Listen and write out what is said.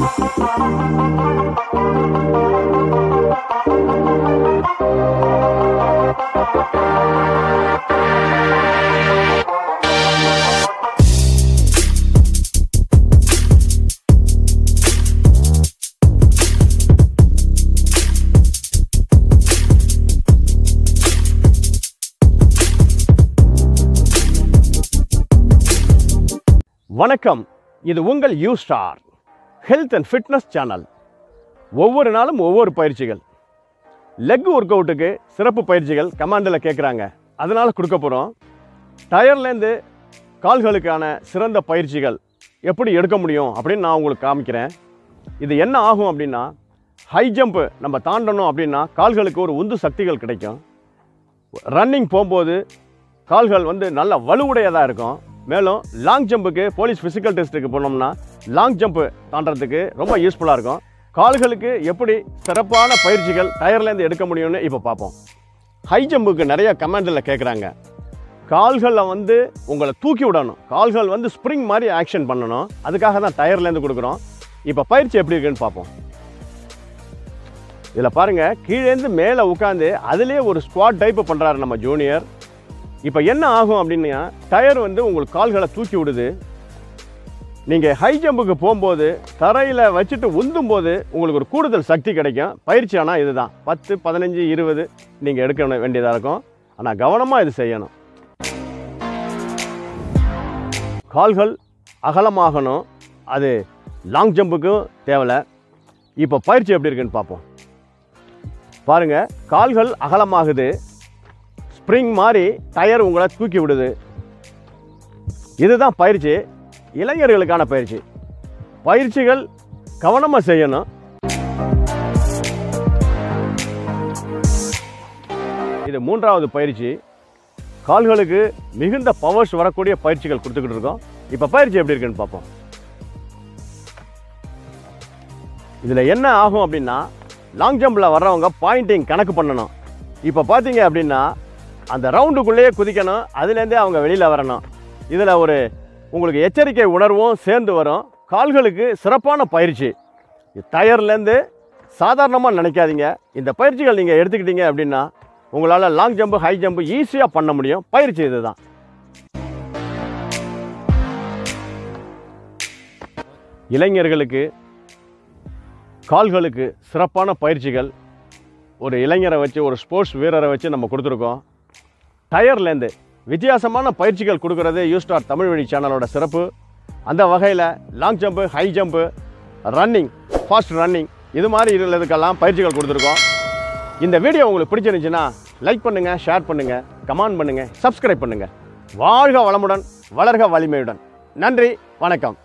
வணக்கம் இது உங்கள் U Star health and fitness channel ஒவ்வொரு நாளும் ஒவ்வொரு பயிற்சிகள் லெக் ஒர்க் அவுட்டுக்கு சிறப்பு பயிற்சிகள் கமாண்டில் கேட்குறாங்க அதனால் கொடுக்க போகிறோம் டயர்லேருந்து கால்களுக்கான சிறந்த பயிற்சிகள் எப்படி எடுக்க முடியும் அப்படின்னு நான் உங்களுக்கு காமிக்கிறேன் இது என்ன ஆகும் அப்படின்னா ஹை ஜம்ப்பு நம்ம தாண்டணும் அப்படின்னா கால்களுக்கு ஒரு உந்து சக்திகள் கிடைக்கும் ரன்னிங் போகும்போது கால்கள் வந்து நல்ல வலுவுடையதாக இருக்கும் மேலும் லாங் ஜம்புக்கு போலீஸ் ஃபிசிக்கல் டெஸ்ட்டுக்கு போனோம்னா லாங் ஜம்ப்பு தாண்டறதுக்கு ரொம்ப யூஸ்ஃபுல்லாக இருக்கும் கால்களுக்கு எப்படி சிறப்பான பயிற்சிகள் டயர்லேருந்து எடுக்க முடியும்னு இப்போ பார்ப்போம் ஹை ஜம்புக்கு நிறைய கமெண்டில் கேட்குறாங்க கால்களில் வந்து உங்களை தூக்கி விடணும் கால்கள் வந்து ஸ்ப்ரிங் மாதிரி ஆக்ஷன் பண்ணணும் அதுக்காக தான் டயர்லேருந்து கொடுக்குறோம் இப்போ பயிற்சி எப்படி இருக்குன்னு பார்ப்போம் இதில் பாருங்கள் கீழேருந்து மேலே உட்காந்து அதுலேயே ஒரு ஸ்குவாட் டைப்பு பண்ணுறாரு நம்ம ஜூனியர் இப்போ என்ன ஆகும் அப்படின்னா டயர் வந்து உங்களுக்கு கால்களை தூக்கி விடுது நீங்கள் ஹை ஜம்புக்கு போகும்போது தரையில் வச்சுட்டு உந்தும் போது உங்களுக்கு ஒரு கூடுதல் சக்தி கிடைக்கும் பயிற்சி ஆனால் இதுதான் பத்து பதினஞ்சு இருபது நீங்கள் எடுக்க வேண்டியதாக இருக்கும் ஆனால் கவனமாக இது செய்யணும் கால்கள் அகலமாகணும் அது லாங் ஜம்புக்கும் தேவையில்ல இப்போ பயிற்சி எப்படி இருக்குன்னு பார்ப்போம் பாருங்கள் கால்கள் அகலமாகுது ஸ்ப்ரிங் மாதிரி டயர் உங்களை தூக்கி விடுது இதுதான் பயிற்சி இளைஞர்களுக்கான பயிற்சி பயிற்சிகள் கவனமாக செய்யணும் இது மூன்றாவது பயிற்சி கால்களுக்கு மிகுந்த பவர்ஸ் வரக்கூடிய பயிற்சிகள் கொடுத்துக்கிட்டு இருக்கோம் இப்போ பயிற்சி எப்படி இருக்குன்னு பார்ப்போம் இதில் என்ன ஆகும் அப்படின்னா லாங் ஜம்பில் வர்றவங்க பாயிண்டிங் கணக்கு பண்ணணும் இப்போ பார்த்தீங்க அப்படின்னா அந்த ரவுண்டுக்குள்ளேயே குதிக்கணும் அதுலேருந்தே அவங்க வெளியில் வரணும் இதில் ஒரு உங்களுக்கு எச்சரிக்கை உணர்வும் சேர்ந்து வரும் கால்களுக்கு சிறப்பான பயிற்சி டயர்லேருந்து சாதாரணமாக நினைக்காதீங்க இந்த பயிற்சிகள் நீங்கள் எடுத்துக்கிட்டீங்க அப்படின்னா உங்களால் லாங் ஜம்பு ஹை ஜம்பு ஈஸியாக பண்ண முடியும் பயிற்சி இதுதான் இளைஞர்களுக்கு கால்களுக்கு சிறப்பான பயிற்சிகள் ஒரு இளைஞரை வச்சு ஒரு ஸ்போர்ட்ஸ் வீரரை வச்சு நம்ம கொடுத்துருக்கோம் டயர்லேருந்து வித்தியாசமான பயிற்சிகள் கொடுக்கறது யூஸ்டார் தமிழ் வழி சேனலோட சிறப்பு அந்த வகையில் long jump high jump running fast running இது மாதிரி இதுக்கெல்லாம் பயிற்சிகள் கொடுத்துருக்கோம் இந்த வீடியோ உங்களுக்கு பிடிச்சிருந்துச்சுன்னா லைக் பண்ணுங்கள் ஷேர் பண்ணுங்கள் கமெண்ட் பண்ணுங்கள் சப்ஸ்கிரைப் பண்ணுங்கள் வாழ்க வளமுடன் வளர்க வலிமையுடன் நன்றி வணக்கம்